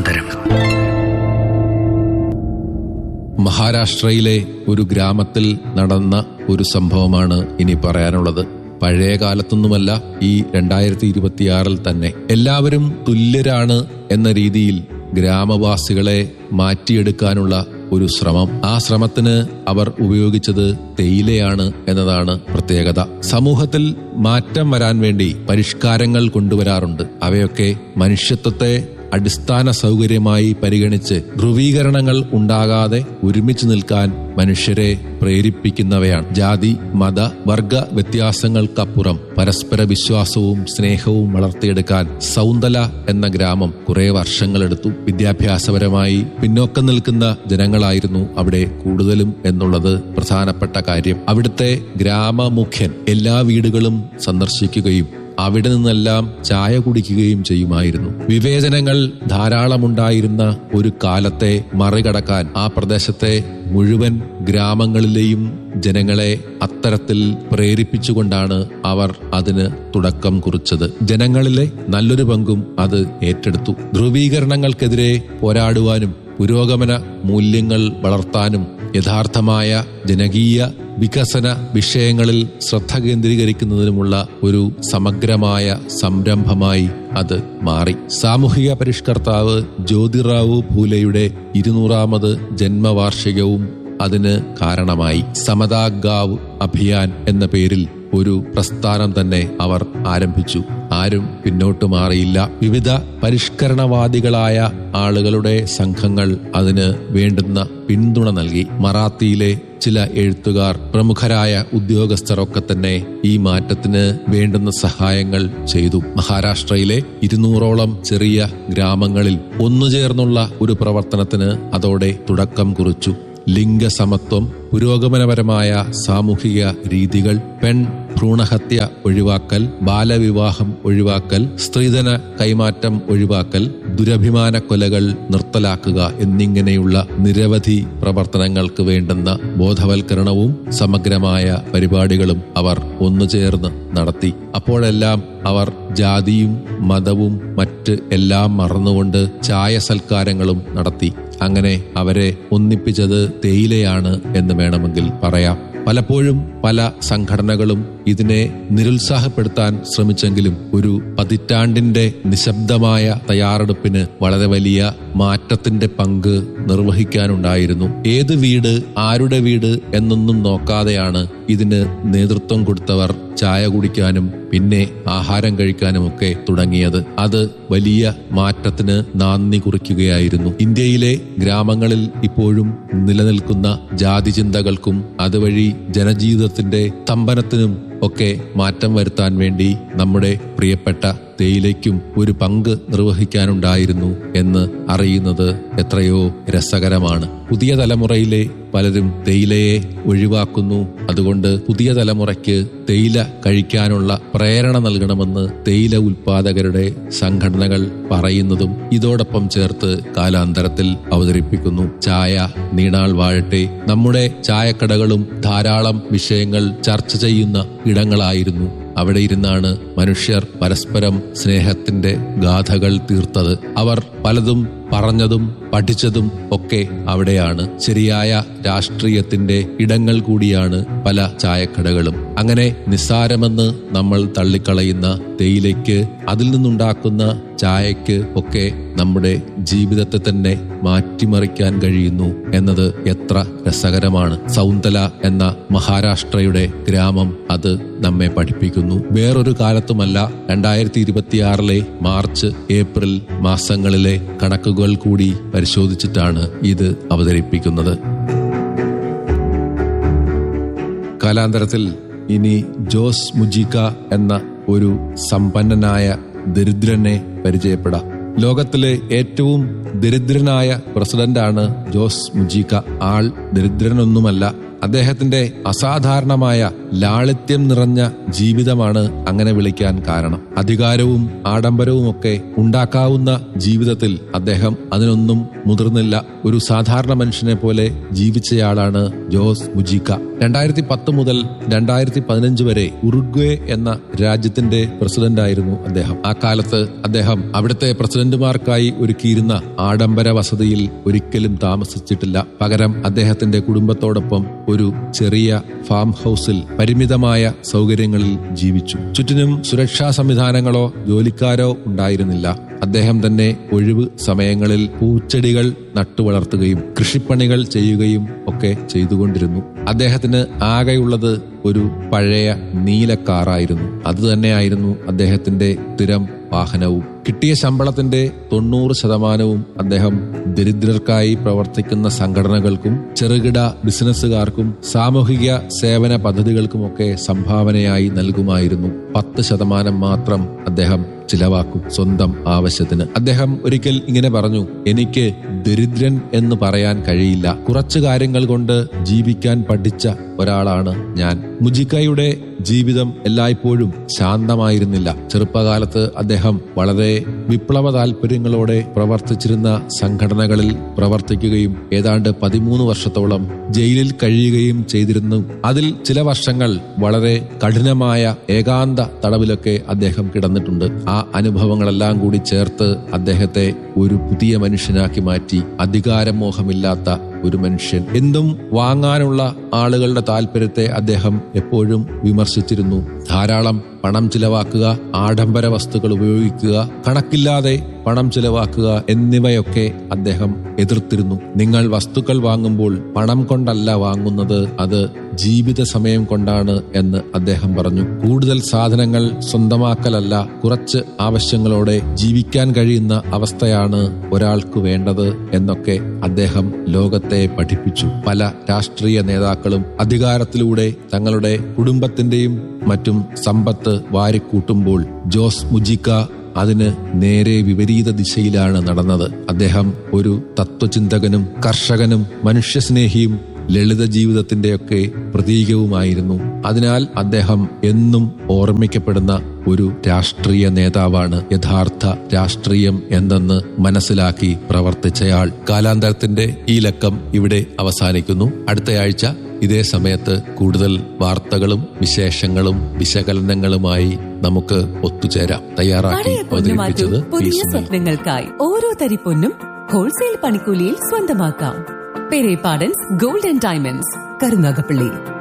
കാലാന്തരം മഹാരാഷ്ട്രയിലെ ഒരു ഗ്രാമത്തിൽ നടന്ന ഒരു സംഭവമാണ് ഇനി പറയാനുള്ളത് പഴയ കാലത്തൊന്നുമല്ല ഈ രണ്ടായിരത്തി ഇരുപത്തിയാറിൽ തന്നെ എല്ലാവരും തുല്യരാണ് എന്ന രീതിയിൽ ഗ്രാമവാസികളെ മാറ്റിയെടുക്കാനുള്ള ഒരു ശ്രമം ആ ശ്രമത്തിന് അവർ ഉപയോഗിച്ചത് തേയിലയാണ് എന്നതാണ് പ്രത്യേകത സമൂഹത്തിൽ മാറ്റം വരാൻ വേണ്ടി പരിഷ്കാരങ്ങൾ കൊണ്ടുവരാറുണ്ട് അവയൊക്കെ മനുഷ്യത്വത്തെ അടിസ്ഥാന സൗകര്യമായി പരിഗണിച്ച് ധ്രുവീകരണങ്ങൾ ഉണ്ടാകാതെ ഒരുമിച്ച് നിൽക്കാൻ മനുഷ്യരെ പ്രേരിപ്പിക്കുന്നവയാണ് ജാതി മത വർഗ വ്യത്യാസങ്ങൾക്കപ്പുറം പരസ്പര വിശ്വാസവും സ്നേഹവും വളർത്തിയെടുക്കാൻ സൗന്ദല എന്ന ഗ്രാമം കുറെ വർഷങ്ങളെടുത്തു വിദ്യാഭ്യാസപരമായി പിന്നോക്കം നിൽക്കുന്ന ജനങ്ങളായിരുന്നു അവിടെ കൂടുതലും എന്നുള്ളത് പ്രധാനപ്പെട്ട കാര്യം അവിടുത്തെ ഗ്രാമമുഖ്യൻ എല്ലാ വീടുകളും സന്ദർശിക്കുകയും അവിടെ നിന്നെല്ലാം ചായ കുടിക്കുകയും ചെയ്യുമായിരുന്നു വിവേചനങ്ങൾ ധാരാളമുണ്ടായിരുന്ന ഒരു കാലത്തെ മറികടക്കാൻ ആ പ്രദേശത്തെ മുഴുവൻ ഗ്രാമങ്ങളിലെയും ജനങ്ങളെ അത്തരത്തിൽ പ്രേരിപ്പിച്ചുകൊണ്ടാണ് അവർ അതിന് തുടക്കം കുറിച്ചത് ജനങ്ങളിലെ നല്ലൊരു പങ്കും അത് ഏറ്റെടുത്തു ധ്രുവീകരണങ്ങൾക്കെതിരെ പോരാടുവാനും പുരോഗമന മൂല്യങ്ങൾ വളർത്താനും യഥാർത്ഥമായ ജനകീയ വികസന വിഷയങ്ങളിൽ ശ്രദ്ധ കേന്ദ്രീകരിക്കുന്നതിനുമുള്ള ഒരു സമഗ്രമായ സംരംഭമായി അത് മാറി സാമൂഹിക പരിഷ്കർത്താവ് ജ്യോതിറാവു ഭൂലെയുടെ ഇരുന്നൂറാമത് ജന്മവാർഷികവും അതിന് കാരണമായി സമതാഗാവ് അഭിയാൻ എന്ന പേരിൽ ഒരു പ്രസ്ഥാനം തന്നെ അവർ ആരംഭിച്ചു ആരും പിന്നോട്ട് മാറിയില്ല വിവിധ പരിഷ്കരണവാദികളായ ആളുകളുടെ സംഘങ്ങൾ അതിന് വേണ്ടുന്ന പിന്തുണ നൽകി മറാത്തിയിലെ ചില എഴുത്തുകാർ പ്രമുഖരായ ഉദ്യോഗസ്ഥർ ഒക്കെ തന്നെ ഈ മാറ്റത്തിന് വേണ്ടുന്ന സഹായങ്ങൾ ചെയ്തു മഹാരാഷ്ട്രയിലെ ഇരുന്നൂറോളം ചെറിയ ഗ്രാമങ്ങളിൽ ഒന്നുചേർന്നുള്ള ഒരു പ്രവർത്തനത്തിന് അതോടെ തുടക്കം കുറിച്ചു ലിംഗസമത്വം പുരോഗമനപരമായ സാമൂഹിക രീതികൾ പെൺ ഭ്രൂണഹത്യ ഒഴിവാക്കൽ ബാലവിവാഹം ഒഴിവാക്കൽ സ്ത്രീധന കൈമാറ്റം ഒഴിവാക്കൽ ദുരഭിമാന കൊലകൾ നിർത്തലാക്കുക എന്നിങ്ങനെയുള്ള നിരവധി പ്രവർത്തനങ്ങൾക്ക് വേണ്ടുന്ന ബോധവൽക്കരണവും സമഗ്രമായ പരിപാടികളും അവർ ഒന്നുചേർന്ന് നടത്തി അപ്പോഴെല്ലാം അവർ ജാതിയും മതവും മറ്റ് എല്ലാം മറന്നുകൊണ്ട് ചായ സൽക്കാരങ്ങളും നടത്തി അങ്ങനെ അവരെ ഒന്നിപ്പിച്ചത് തേയിലയാണ് എന്ന് വേണമെങ്കിൽ പറയാം പലപ്പോഴും പല സംഘടനകളും ഇതിനെ നിരുത്സാഹപ്പെടുത്താൻ ശ്രമിച്ചെങ്കിലും ഒരു പതിറ്റാണ്ടിന്റെ നിശബ്ദമായ തയ്യാറെടുപ്പിന് വളരെ വലിയ മാറ്റത്തിന്റെ പങ്ക് നിർവഹിക്കാനുണ്ടായിരുന്നു ഏത് വീട് ആരുടെ വീട് എന്നൊന്നും നോക്കാതെയാണ് ഇതിന് നേതൃത്വം കൊടുത്തവർ ചായ കുടിക്കാനും പിന്നെ ആഹാരം കഴിക്കാനുമൊക്കെ തുടങ്ങിയത് അത് വലിയ മാറ്റത്തിന് നാന്ദി കുറിക്കുകയായിരുന്നു ഇന്ത്യയിലെ ഗ്രാമങ്ങളിൽ ഇപ്പോഴും നിലനിൽക്കുന്ന ജാതി ചിന്തകൾക്കും അതുവഴി ജനജീവിതത്തിന്റെ സ്തംഭനത്തിനും ഒക്കെ മാറ്റം വരുത്താൻ വേണ്ടി നമ്മുടെ പ്രിയപ്പെട്ട തേയിലയ്ക്കും ഒരു പങ്ക് നിർവഹിക്കാനുണ്ടായിരുന്നു എന്ന് അറിയുന്നത് എത്രയോ രസകരമാണ് പുതിയ തലമുറയിലെ പലരും തേയിലയെ ഒഴിവാക്കുന്നു അതുകൊണ്ട് പുതിയ തലമുറയ്ക്ക് തേയില കഴിക്കാനുള്ള പ്രേരണ നൽകണമെന്ന് തേയില ഉൽപാദകരുടെ സംഘടനകൾ പറയുന്നതും ഇതോടൊപ്പം ചേർത്ത് കാലാന്തരത്തിൽ അവതരിപ്പിക്കുന്നു ചായ നീണാൾ വാഴട്ടെ നമ്മുടെ ചായക്കടകളും ധാരാളം വിഷയങ്ങൾ ചർച്ച ചെയ്യുന്ന ഇടങ്ങളായിരുന്നു അവിടെ ഇരുന്നാണ് മനുഷ്യർ പരസ്പരം സ്നേഹത്തിന്റെ ഗാഥകൾ തീർത്തത് അവർ പലതും പറഞ്ഞതും പഠിച്ചതും ഒക്കെ അവിടെയാണ് ശരിയായ രാഷ്ട്രീയത്തിന്റെ ഇടങ്ങൾ കൂടിയാണ് പല ചായക്കടകളും അങ്ങനെ നിസ്സാരമെന്ന് നമ്മൾ തള്ളിക്കളയുന്ന തേയിലയ്ക്ക് അതിൽ നിന്നുണ്ടാക്കുന്ന ചായക്ക് ഒക്കെ നമ്മുടെ ജീവിതത്തെ തന്നെ മാറ്റിമറിക്കാൻ കഴിയുന്നു എന്നത് എത്ര രസകരമാണ് സൗന്ദല എന്ന മഹാരാഷ്ട്രയുടെ ഗ്രാമം അത് നമ്മെ പഠിപ്പിക്കുന്നു വേറൊരു കാലത്തുമല്ല രണ്ടായിരത്തി ഇരുപത്തിയാറിലെ മാർച്ച് ഏപ്രിൽ മാസങ്ങളിലെ കണക്കുകൾ കൂടി പരിശോധിച്ചിട്ടാണ് ഇത് അവതരിപ്പിക്കുന്നത് കാലാന്തരത്തിൽ ഇനി ജോസ് മുജിക്ക എന്ന ഒരു സമ്പന്നനായ ദരിദ്രനെ പരിചയപ്പെടാം ലോകത്തിലെ ഏറ്റവും ദരിദ്രനായ പ്രസിഡന്റാണ് ജോസ് മുജിക്ക ആൾ ദരിദ്രനൊന്നുമല്ല അദ്ദേഹത്തിന്റെ അസാധാരണമായ ലാളിത്യം നിറഞ്ഞ ജീവിതമാണ് അങ്ങനെ വിളിക്കാൻ കാരണം അധികാരവും ആഡംബരവും ഒക്കെ ഉണ്ടാക്കാവുന്ന ജീവിതത്തിൽ അദ്ദേഹം അതിനൊന്നും മുതിർന്നില്ല ഒരു സാധാരണ മനുഷ്യനെ പോലെ ജീവിച്ചയാളാണ് ജോസ് മുജിക്ക രണ്ടായിരത്തി പത്ത് മുതൽ രണ്ടായിരത്തി പതിനഞ്ച് വരെ ഉറുഗ്വേ എന്ന രാജ്യത്തിന്റെ പ്രസിഡന്റായിരുന്നു അദ്ദേഹം ആ കാലത്ത് അദ്ദേഹം അവിടുത്തെ പ്രസിഡന്റുമാർക്കായി ഒരുക്കിയിരുന്ന ആഡംബര വസതിയിൽ ഒരിക്കലും താമസിച്ചിട്ടില്ല പകരം അദ്ദേഹത്തിന്റെ കുടുംബത്തോടൊപ്പം ഒരു ചെറിയ ഫാം ഹൗസിൽ പരിമിതമായ സൗകര്യങ്ങളിൽ ജീവിച്ചു ചുറ്റിനും സുരക്ഷാ സംവിധാനങ്ങളോ ജോലിക്കാരോ ഉണ്ടായിരുന്നില്ല അദ്ദേഹം തന്നെ ഒഴിവ് സമയങ്ങളിൽ പൂച്ചെടികൾ നട്ടുവളർത്തുകയും കൃഷിപ്പണികൾ ചെയ്യുകയും ഒക്കെ ചെയ്തുകൊണ്ടിരുന്നു അദ്ദേഹത്തിന് ആകെയുള്ളത് ഒരു പഴയ നീല കാറായിരുന്നു അതുതന്നെയായിരുന്നു അദ്ദേഹത്തിന്റെ സ്ഥിരം വാഹനവും കിട്ടിയ ശമ്പളത്തിന്റെ തൊണ്ണൂറ് ശതമാനവും അദ്ദേഹം ദരിദ്രർക്കായി പ്രവർത്തിക്കുന്ന സംഘടനകൾക്കും ചെറുകിട ബിസിനസ്സുകാർക്കും സാമൂഹിക സേവന പദ്ധതികൾക്കുമൊക്കെ സംഭാവനയായി നൽകുമായിരുന്നു പത്ത് ശതമാനം മാത്രം അദ്ദേഹം ചിലവാക്കും സ്വന്തം ആവശ്യത്തിന് അദ്ദേഹം ഒരിക്കൽ ഇങ്ങനെ പറഞ്ഞു എനിക്ക് ദരിദ്രൻ എന്ന് പറയാൻ കഴിയില്ല കുറച്ചു കാര്യങ്ങൾ കൊണ്ട് ജീവിക്കാൻ പഠിച്ച ഒരാളാണ് ഞാൻ മുജിക്കയുടെ ജീവിതം എല്ലായ്പ്പോഴും ശാന്തമായിരുന്നില്ല ചെറുപ്പകാലത്ത് അദ്ദേഹം വളരെ വിപ്ലവ താല്പര്യങ്ങളോടെ പ്രവർത്തിച്ചിരുന്ന സംഘടനകളിൽ പ്രവർത്തിക്കുകയും ഏതാണ്ട് പതിമൂന്ന് വർഷത്തോളം ജയിലിൽ കഴിയുകയും ചെയ്തിരുന്നു അതിൽ ചില വർഷങ്ങൾ വളരെ കഠിനമായ ഏകാന്ത തടവിലൊക്കെ അദ്ദേഹം കിടന്നിട്ടുണ്ട് ആ അനുഭവങ്ങളെല്ലാം കൂടി ചേർത്ത് അദ്ദേഹത്തെ ഒരു പുതിയ മനുഷ്യനാക്കി മാറ്റി അധികാരമോഹമില്ലാത്ത ഒരു മനുഷ്യൻ എന്തും വാങ്ങാനുള്ള ആളുകളുടെ താല്പര്യത്തെ അദ്ദേഹം എപ്പോഴും വിമർശിച്ചിരുന്നു ധാരാളം പണം ചിലവാക്കുക ആഡംബര വസ്തുക്കൾ ഉപയോഗിക്കുക കണക്കില്ലാതെ പണം ചിലവാക്കുക എന്നിവയൊക്കെ അദ്ദേഹം എതിർത്തിരുന്നു നിങ്ങൾ വസ്തുക്കൾ വാങ്ങുമ്പോൾ പണം കൊണ്ടല്ല വാങ്ങുന്നത് അത് ജീവിത സമയം കൊണ്ടാണ് എന്ന് അദ്ദേഹം പറഞ്ഞു കൂടുതൽ സാധനങ്ങൾ സ്വന്തമാക്കലല്ല കുറച്ച് ആവശ്യങ്ങളോടെ ജീവിക്കാൻ കഴിയുന്ന അവസ്ഥയാണ് ഒരാൾക്ക് വേണ്ടത് എന്നൊക്കെ അദ്ദേഹം ലോകത്തെ പഠിപ്പിച്ചു പല രാഷ്ട്രീയ നേതാക്കളും അധികാരത്തിലൂടെ തങ്ങളുടെ കുടുംബത്തിന്റെയും മറ്റും സമ്പത്ത് വാരിക്കൂട്ടുമ്പോൾ ജോസ് മുജിക്ക അതിന് നേരെ വിപരീത ദിശയിലാണ് നടന്നത് അദ്ദേഹം ഒരു തത്വചിന്തകനും കർഷകനും മനുഷ്യസ്നേഹിയും ലളിത ജീവിതത്തിന്റെയൊക്കെ പ്രതീകവുമായിരുന്നു അതിനാൽ അദ്ദേഹം എന്നും ഓർമ്മിക്കപ്പെടുന്ന ഒരു രാഷ്ട്രീയ നേതാവാണ് യഥാർത്ഥ രാഷ്ട്രീയം എന്തെന്ന് മനസ്സിലാക്കി പ്രവർത്തിച്ചയാൾ കാലാന്തരത്തിന്റെ ഈ ലക്കം ഇവിടെ അവസാനിക്കുന്നു അടുത്തയാഴ്ച ഇതേ സമയത്ത് കൂടുതൽ വാർത്തകളും വിശേഷങ്ങളും വിശകലനങ്ങളുമായി നമുക്ക് ഒത്തുചേരാം തയ്യാറാക്കി പഴയ പൊന്നു മാറ്റൂ അവതരിപ്പിച്ചത് പി പുതിയ സുനിൽ സ്വപ്നങ്ങൾക്കായി ഓരോ തരി പൊന്നും ഹോൾസെയിൽ പണിക്കൂലിയിൽ സ്വന്തമാക്കാം Perepadans gold and diamonds Karunagappally